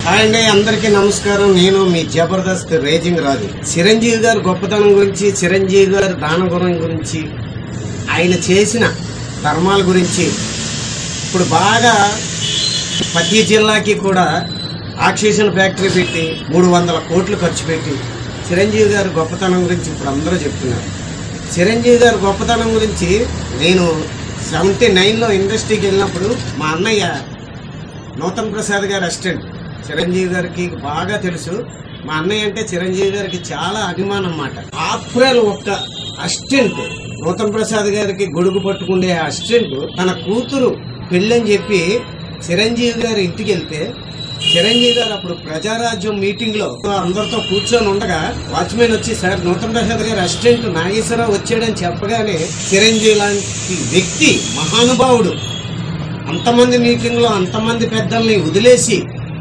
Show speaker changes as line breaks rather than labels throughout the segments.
hi అండి అందరికీ నమస్కారం నేను మీ జబర్దస్త్ రేజింగ్ రాజు చిరంజీవి గారి గొప్పతనం గురించి చిరంజీవి గారి దానగుణం గురించి ఆయన చేసిన ధర్మాల గురించి ఇప్పుడు బాగా ప్రతి జిల్లాకి కూడా ఆక్సిజన్ ఫ్యాక్టరీ పెట్టి మూడు వందల కోట్లు ఖర్చు పెట్టి చిరంజీవి గారి గొప్పతనం గురించి ఇప్పుడు అందరూ చెప్తున్నారు చిరంజీవి గారి గొప్పతనం గురించి నేను సెవెంటీ నైన్లో ఇండస్ట్రీకి వెళ్ళినప్పుడు మా అన్నయ్య నూతన్ ప్రసాద్ గారి అసిస్టెంట్ చిరంజీవి గారికి బాగా తెలుసు మా అన్నయ్య అంటే చిరంజీవి గారికి చాలా అభిమానం అన్నమాట ఆప్రాల్ ఒక్క అసిస్టెంట్ నూతన్ ప్రసాద్ గారికి గొడుగు పట్టుకుండే అసిస్టెంట్ తన కూతురు పెళ్ళని చెప్పి చిరంజీవి గారి ఇంటికి వెళ్తే చిరంజీవి గారు అప్పుడు ప్రజారాజ్యం మీటింగ్ లో అందరితో కూర్చొని ఉండగా వాచ్మెన్ వచ్చి సార్ నూతన్ ప్రసాద్ గారి అసిస్టెంట్ నాగేశ్వరరావు వచ్చాడని చెప్పగానే చిరంజీవి లాంటి వ్యక్తి మహానుభావుడు అంతమంది మీటింగ్ లో అంతమంది పెద్దల్ని వదిలేసి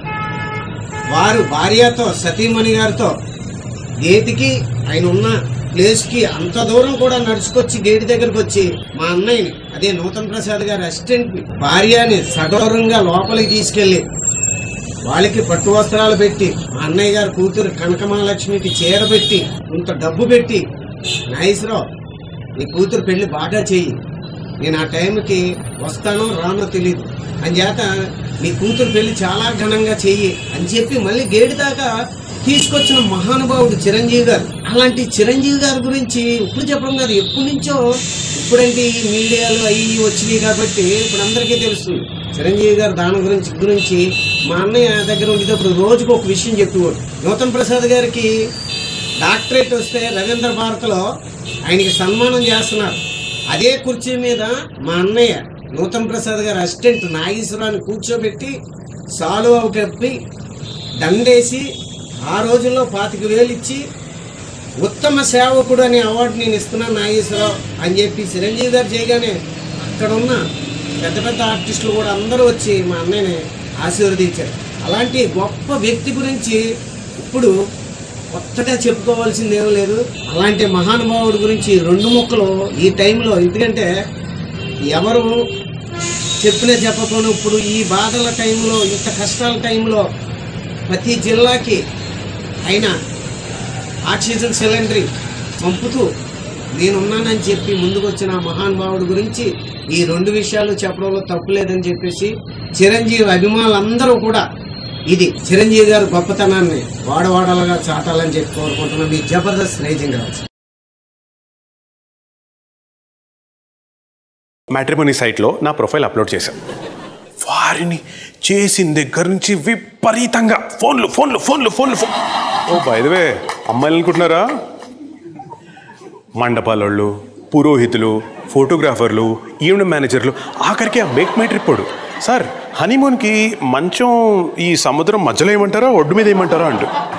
వారు భార్యతో సతీమణి గారితో గేటుకి ఆయన ఉన్న ప్లేస్ కి అంత దూరం కూడా నడుచుకొచ్చి గేటు దగ్గరకు వచ్చి మా అన్నయ్యని అదే నూతన్ ప్రసాద్ గారి అసిస్టెంట్ ని భార్యని సగౌరవంగా లోపలికి తీసుకెళ్లి వాళ్ళకి పట్టు వస్త్రాలు పెట్టి మా అన్నయ్య గారి కూతురు కనకమహాలక్ష్మికి చీర పెట్టి ఇంత డబ్బు పెట్టి నాగేశ్వరరావు నీ కూతురు పెళ్లి బాగా చెయ్యి నేను ఆ టైంకి వస్తానో రానో తెలియదు అని చేత నీ కూతురు పెళ్లి చాలా ఘనంగా చెయ్యి అని చెప్పి మళ్ళీ గేటు దాకా తీసుకొచ్చిన మహానుభావుడు చిరంజీవి గారు అలాంటి చిరంజీవి గారి గురించి ఇప్పుడు చెప్పడం కాదు ఎప్పటి నుంచో ఇప్పుడంటే ఈ మీడియాలో అవి వచ్చినాయి కాబట్టి ఇప్పుడు అందరికీ తెలుస్తుంది చిరంజీవి గారు దాని గురించి గురించి మా అన్నయ్య దగ్గర ఉండేటప్పుడు రోజుకు ఒక విషయం చెప్పేవాడు నూతన్ ప్రసాద్ గారికి డాక్టరేట్ వస్తే రవీంద్ర భారత్లో ఆయనకి సన్మానం చేస్తున్నారు అదే కుర్చీ మీద మా అన్నయ్య నూతన్ ప్రసాద్ గారి అసిస్టెంట్ నాగేశ్వరాన్ని కూర్చోబెట్టి సాలువ కప్పి దండేసి ఆ రోజుల్లో పాతిక వేలు ఇచ్చి ఉత్తమ సేవకుడు అనే అవార్డు నేను ఇస్తున్నాను నాగేశ్వరరావు అని చెప్పి చిరంజీవి గారు చేయగానే అక్కడ ఉన్న పెద్ద పెద్ద ఆర్టిస్టులు కూడా అందరూ వచ్చి మా అన్నయ్యని ఆశీర్వదించారు అలాంటి గొప్ప వ్యక్తి గురించి ఇప్పుడు కొత్తగా చెప్పుకోవాల్సింది ఏం లేదు అలాంటి మహానుభావుడి గురించి రెండు ముక్కలు ఈ టైంలో ఎందుకంటే ఎవరు చెప్పినా చెప్పకపోయినా ఇప్పుడు ఈ బాధల టైంలో ఇంత కష్టాల టైంలో ప్రతి జిల్లాకి అయినా ఆక్సిజన్ సిలిండర్ పంపుతూ నేనున్నానని చెప్పి ముందుకు వచ్చిన ఆ మహానుభావుడి గురించి ఈ రెండు విషయాలు చెప్పడంలో తప్పులేదని చెప్పేసి చిరంజీవి అభిమానులందరూ కూడా ఇది చిరంజీవి గారి గొప్పతనాన్ని వాడవాడలుగా చాటాలని చెప్పి కోరుకుంటున్నాం మీ జబర్దస్త్ రేజింగ్ రాజు
మ్యాట్రిమోనీ సైట్లో నా ప్రొఫైల్ అప్లోడ్ చేశాను వారిని చేసిన దగ్గర నుంచి విపరీతంగా ఫోన్లు ఫోన్లు ఫోన్లు ఫోన్లు ఫోన్ ఓ బైదవే అమ్మాయిలు అనుకుంటున్నారా మండపాలోళ్ళు పురోహితులు ఫోటోగ్రాఫర్లు ఈవెంట్ మేనేజర్లు ఆఖరికి ఆ మేక్ మై ట్రిప్పోడు సార్ హనీమూన్కి మంచం ఈ సముద్రం మధ్యలో ఏమంటారా ఒడ్డు మీద ఏమంటారా అంటూ